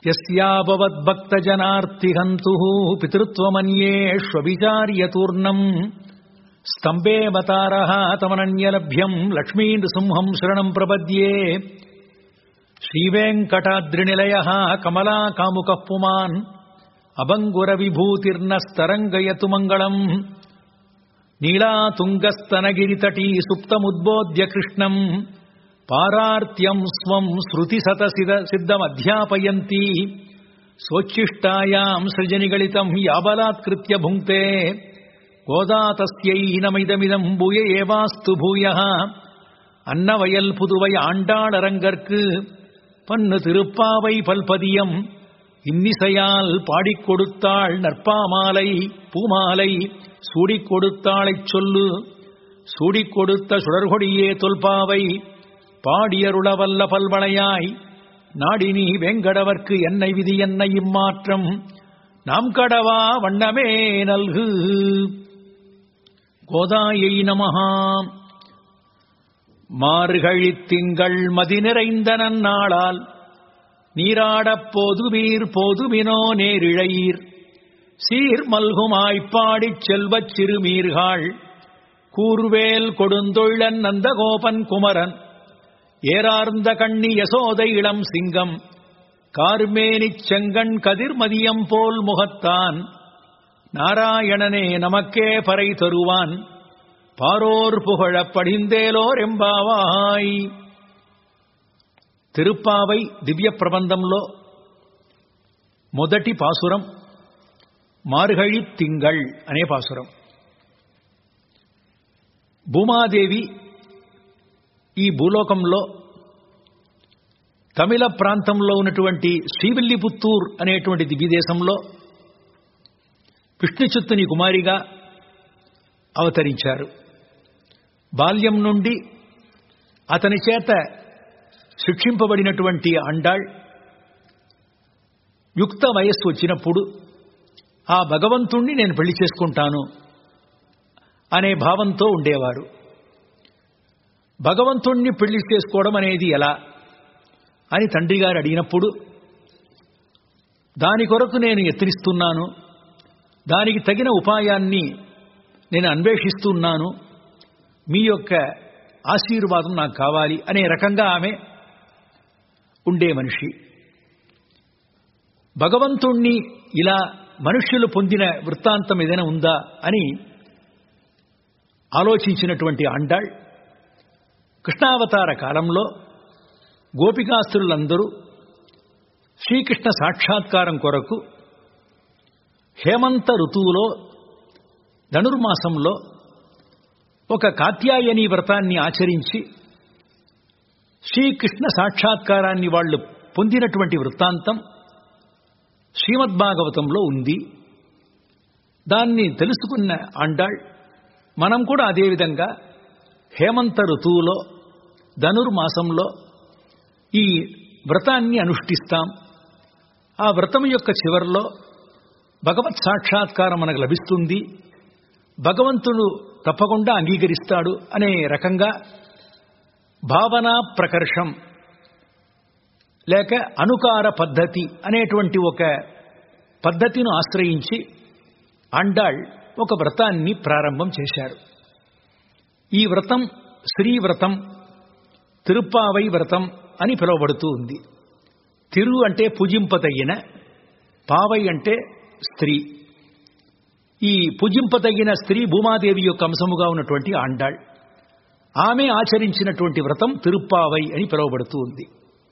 यस्याभवद्भक्तजनार्तिहन्तुः पितृत्वमन्येष्वविचार्यतूर्णम् स्तम्भेऽवतारः तमनन्यलभ्यम् लक्ष्मीनृसिंहम् शरणम् प्रपद्ये श्रीवेङ्कटाद्रिनिलयः कमलाकामुकः पुमान् अभङ्गुरविभूतिर्नस्तरङ्गयतु मङ्गलम् नीलातुङ्गस्तनगिरितटी सुप्तमुद्बोध्य कृष्णम् पारार्त्यम् स्वम् श्रुतिसतसिद सिद्धमध्यापयन्ती सोच्छिष्टायाम् सृजनिगलितम् याबलात्कृत्य भुङ्क्ते गोदा तस्यै नमिदमिदम् भूय एवास्तु भूयः அன்னவயல் புதுவை ஆண்டாளரங்கற்கு பன்னு திருப்பாவை பல்பதியம் இன்னிசையால் பாடிக் கொடுத்தாள் நற்பாமாலை பூமாலை சூடிக் கொடுத்தாளைச் சொல்லு சூடிக் கொடுத்த சுடர்கொடியே தொல்பாவை பாடியருளவல்ல பல்வளையாய் நாடினி வெங்கடவர்க்கு என்னை விதி என்னை இம்மாற்றம் நாம் கடவா வண்ணமே நல்கு கோதாயை நமஹாம் மார்கழித் திங்கள் மதி நிறைந்த நன்னாளால் நீராடப் போதுவீர் போதுவினோ நேரிழையீர் சீர் மல்குமாய்ப்பாடிச் செல்வச் சிறுமீர்கள் கூர்வேல் கொடுந்தொள்ளன் நந்தகோபன் குமரன் ஏறார்ந்த கண்ணி யசோதை இளம் சிங்கம் கார்மேனிச் செங்கண் கதிர்மதியம் போல் முகத்தான் நாராயணனே நமக்கே பறை தருவான் பாரோர் புகழப் படிந்தேலோர் ఎంబావాయ్ తిరుప్పావై దివ్య ప్రబంధంలో మొదటి పాసురం మార్గళి తింగళ్ అనే పాసురం భూమాదేవి ఈ భూలోకంలో తమిళ ప్రాంతంలో ఉన్నటువంటి శ్రీవిల్లిపుత్తూర్ అనేటువంటి దివ్యదేశంలో విష్ణుచిత్తుని కుమారిగా అవతరించారు బాల్యం నుండి అతని చేత శిక్షింపబడినటువంటి అండాళ్ యుక్త వయస్సు వచ్చినప్పుడు ఆ భగవంతుణ్ణి నేను పెళ్లి చేసుకుంటాను అనే భావంతో ఉండేవారు భగవంతుణ్ణి పెళ్లి చేసుకోవడం అనేది ఎలా అని తండ్రి గారు అడిగినప్పుడు దాని కొరకు నేను ఎత్తిరిస్తున్నాను దానికి తగిన ఉపాయాన్ని నేను అన్వేషిస్తున్నాను మీ యొక్క ఆశీర్వాదం నాకు కావాలి అనే రకంగా ఆమె ఉండే మనిషి భగవంతుణ్ణి ఇలా మనుష్యులు పొందిన వృత్తాంతం ఏదైనా ఉందా అని ఆలోచించినటువంటి అండాళ్ కృష్ణావతార కాలంలో గోపికాస్తులందరూ శ్రీకృష్ణ సాక్షాత్కారం కొరకు హేమంత ఋతువులో ధనుర్మాసంలో ఒక కాత్యాయని వ్రతాన్ని ఆచరించి శ్రీకృష్ణ సాక్షాత్కారాన్ని వాళ్ళు పొందినటువంటి వృత్తాంతం శ్రీమద్భాగవతంలో ఉంది దాన్ని తెలుసుకున్న అండాళ్ మనం కూడా అదేవిధంగా హేమంత ఋతువులో ధనుర్మాసంలో ఈ వ్రతాన్ని అనుష్ఠిస్తాం ఆ వ్రతం యొక్క చివరిలో భగవత్ సాక్షాత్కారం మనకు లభిస్తుంది భగవంతుడు తప్పకుండా అంగీకరిస్తాడు అనే రకంగా భావనా ప్రకర్షం లేక అనుకార పద్ధతి అనేటువంటి ఒక పద్ధతిని ఆశ్రయించి అండాళ్ ఒక వ్రతాన్ని ప్రారంభం చేశారు ఈ వ్రతం శ్రీ వ్రతం తిరుప్పావై వ్రతం అని పిలువబడుతూ ఉంది తిరు అంటే పూజింపదగిన పావై అంటే స్త్రీ ఈ పూజింపదగిన స్త్రీ భూమాదేవి యొక్క అంశముగా ఉన్నటువంటి ఆండాళ్ ఆమె ఆచరించినటువంటి వ్రతం తిరుప్పావై అని పిలువబడుతూ ఉంది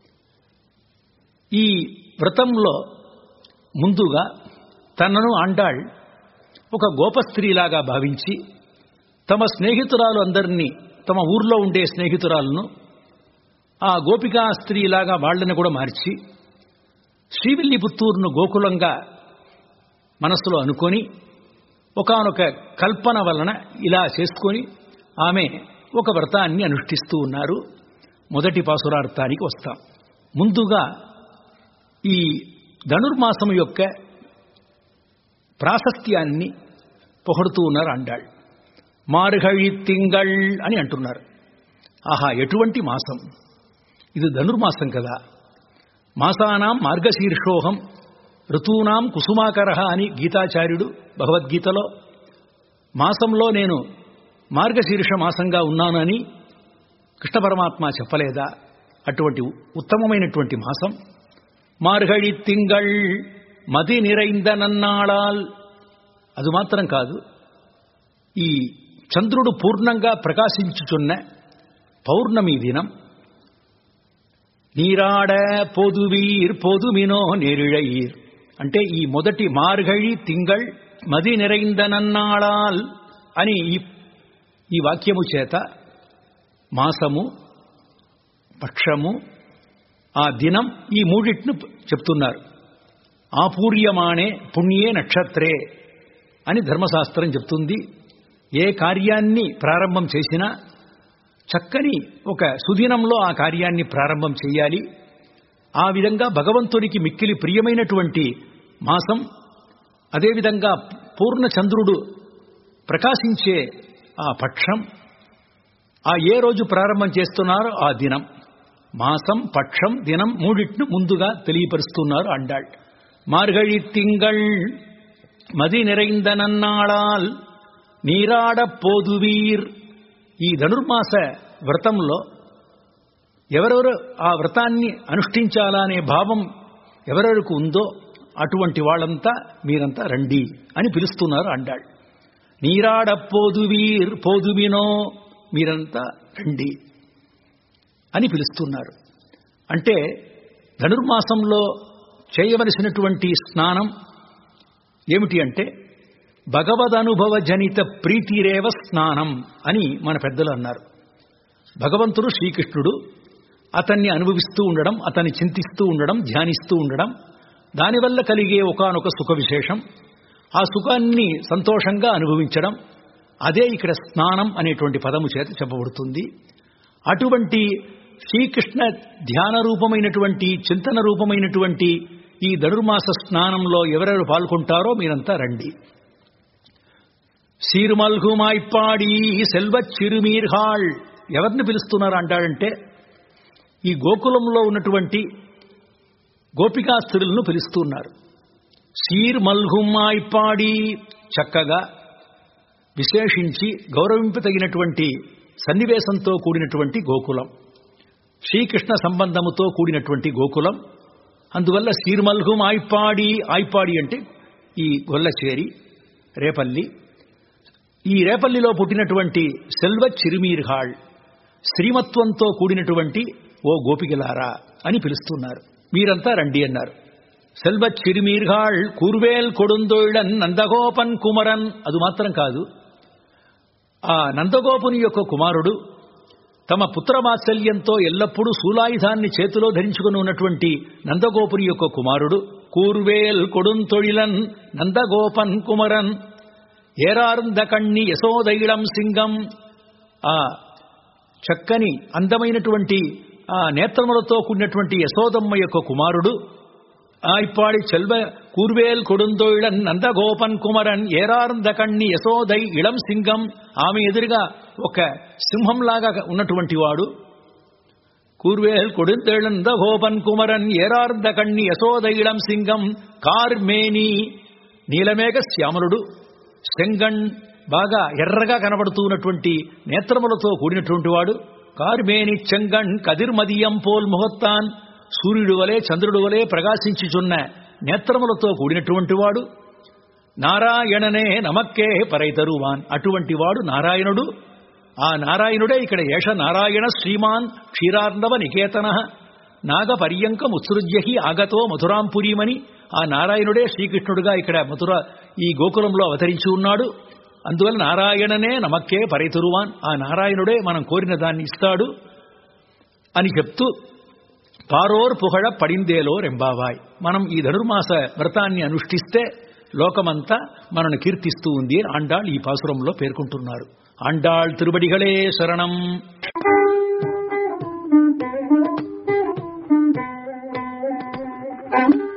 ఈ వ్రతంలో ముందుగా తనను ఆండాళ్ ఒక గోపస్త్రీలాగా భావించి తమ స్నేహితురాలు అందరినీ తమ ఊర్లో ఉండే స్నేహితురాలను ఆ గోపికా స్త్రీలాగా వాళ్ళని కూడా మార్చి శ్రీవిల్లిపుత్తూరును గోకులంగా మనస్సులో అనుకొని ఒకనొక కల్పన వలన ఇలా చేసుకొని ఆమె ఒక వ్రతాన్ని అనుష్ఠిస్తూ ఉన్నారు మొదటి పాసురార్థానికి వస్తాం ముందుగా ఈ ధనుర్మాసం యొక్క ప్రాశస్త్యాన్ని పొగడుతూ ఉన్నారు అండాళ్ మార్గళి తింగళ్ అని అంటున్నారు ఆహా ఎటువంటి మాసం ఇది ధనుర్మాసం కదా మాసానాం మార్గశీర్షోహం ఋతూనాం కుసుమాకర అని గీతాచార్యుడు భగవద్గీతలో మాసంలో నేను మార్గశీర్ష మాసంగా ఉన్నానని కృష్ణ పరమాత్మ చెప్పలేదా అటువంటి ఉత్తమమైనటువంటి మాసం మార్గళి తింగళ్ మది నిరైంద నన్నాళాల్ అది మాత్రం కాదు ఈ చంద్రుడు పూర్ణంగా ప్రకాశించుచున్న పౌర్ణమి దినం నీరాడ పొదువీర్ పొదుమినో నెరిழయీర్ అంటే ఈ మొదటి మార్గళి తింగళ్ మది నిరైంద నన్నాళాల్ అని ఈ ఈ వాక్యము చేత మాసము పక్షము ఆ దినం ఈ మూడిట్ను చెప్తున్నారు ఆపూర్యమాణే పుణ్యే నక్షత్రే అని ధర్మశాస్త్రం చెప్తుంది ఏ కార్యాన్ని ప్రారంభం చేసినా చక్కని ఒక సుదినంలో ఆ కార్యాన్ని ప్రారంభం చేయాలి ఆ విధంగా భగవంతునికి మిక్కిలి ప్రియమైనటువంటి మాసం అదేవిధంగా పూర్ణ చంద్రుడు ప్రకాశించే ఆ పక్షం ఆ ఏ రోజు ప్రారంభం చేస్తున్నారో ఆ దినం మాసం పక్షం దినం మూడిట్ను ముందుగా తెలియపరుస్తున్నారు అండాళ్ మార్గళి తింగళ్ మది నిరైంద నన్నాళాల్ నీరాడ పోదువీర్ ఈ ధనుర్మాస వ్రతంలో ఎవరెవరు ఆ వ్రతాన్ని అనుష్ఠించాలా అనే భావం ఎవరెవరికి ఉందో అటువంటి వాళ్ళంతా మీరంతా రండి అని పిలుస్తున్నారు అండాళ్ నీరాడ పోదువీర్ పోదువినో మీరంతా రండి అని పిలుస్తున్నారు అంటే ధనుర్మాసంలో చేయవలసినటువంటి స్నానం ఏమిటి అంటే భగవదనుభవ జనిత ప్రీతిరేవ స్నానం అని మన పెద్దలు అన్నారు భగవంతుడు శ్రీకృష్ణుడు అతన్ని అనుభవిస్తూ ఉండడం అతన్ని చింతిస్తూ ఉండడం ధ్యానిస్తూ ఉండడం దానివల్ల కలిగే ఒకనొక సుఖ విశేషం ఆ సుఖాన్ని సంతోషంగా అనుభవించడం అదే ఇక్కడ స్నానం అనేటువంటి పదము చేత చెప్పబడుతుంది అటువంటి శ్రీకృష్ణ ధ్యాన రూపమైనటువంటి చింతన రూపమైనటువంటి ఈ ధనుర్మాస స్నానంలో ఎవరెవరు పాల్గొంటారో మీరంతా రండి సీరుమల్హుమాయిపాడి సెల్వ చిరుమీర్హాళ్ ఎవరిని పిలుస్తున్నారు అంటాడంటే ఈ గోకులంలో ఉన్నటువంటి గోపికా స్త్రీలను పిలుస్తున్నారు సీర్ మల్హుమాయిపాడి చక్కగా విశేషించి గౌరవింపతగినటువంటి సన్నివేశంతో కూడినటువంటి గోకులం శ్రీకృష్ణ సంబంధముతో కూడినటువంటి గోకులం అందువల్ల సీర్మల్హుం ఆయిపాడి ఆయిపాడి అంటే ఈ గొల్లచేరి రేపల్లి ఈ రేపల్లిలో పుట్టినటువంటి సెల్వ చిరుమీర్హాళ్ శ్రీమత్వంతో కూడినటువంటి ఓ గోపికలారా అని పిలుస్తున్నారు మీరంతా రండి అన్నారు సెల్వ చిరుమీర్హాళ్ కూర్వేల్ కొడుందోళ్ళన్ నందగోపన్ కుమరన్ అది మాత్రం కాదు ఆ నందగోపుని యొక్క కుమారుడు తమ పుత్రవాత్సల్యంతో ఎల్లప్పుడూ శూలాయుధాన్ని చేతిలో ధరించుకుని ఉన్నటువంటి నందగోపుని యొక్క కుమారుడు కూర్వేల్ కొడుంతొழிలన్ నందగోపన్ కుమరన్ ఏరార్ంద కణ్ణి యశోదైళం సింగం ఆ చక్కని అందమైనటువంటి ఆ నేత్రములతో కూడినటువంటి యశోదమ్మ యొక్క కుమారుడు ஆய்ப்பாடி செல்வ கூர்வேல் கொடுந்தொழிலன் నందగోపన్ కుమరన్ ఏరార్ంద కణ్ణి యశోదై ఇళం సింగం ఆమె ఎదురుగా ఒక సింహంలాగా ఉన్నటువంటి వాడు కూర్వేల్ కొడుందెళన్ నందగోపన్ కుమరన్ ఏరార్ంద కణ్ణి యశోదై ఇళం సింగం కార్మేని నీలమేఘ శ్యామలుడు సెంగణ్ బాగా ఎర్రగా కనబడుతూ ఉన్నటువంటి నేత్రములతో కూడినటువంటి వాడు కార్మేని చెంగణ్ కదిర్మదియం పోల్ ముహత్తాన్ సూర్యుడు వలె చంద్రుడు వలె ప్రకాశించుచున్న నేత్రములతో కూడినటువంటి వాడు నారాయణనే నమక్కే పరైతరువాన్ అటువంటి వాడు నారాయణుడు ఆ నారాయణుడే ఇక్కడ ఏష నారాయణ శ్రీమాన్ క్షీరార్ణవ నికేతన నాగ పర్యంకం ఉత్సృజ్యహి ఆగతో మధురాంపురీమని ఆ నారాయణుడే శ్రీకృష్ణుడుగా ఇక్కడ మధుర ఈ గోకులంలో అవతరించి ఉన్నాడు అందువల్ల నారాయణనే నమక్కే పరైతురువాన్ ఆ నారాయణుడే మనం కోరిన దాన్ని ఇస్తాడు అని చెప్తూ పారోర్ పుగழ పడిందేలో రెంబావాయ్ మనం ఈ ధనుర్మాస వ్రతాన్ని అనుష్ఠిస్తే లోకమంతా మనను కీర్తిస్తూ ఉంది ఆండాళ్ ఈ పాసురంలో పేర్కొంటున్నారు ఆండాళ్ తిరుబడిகளே శరణం Thank you.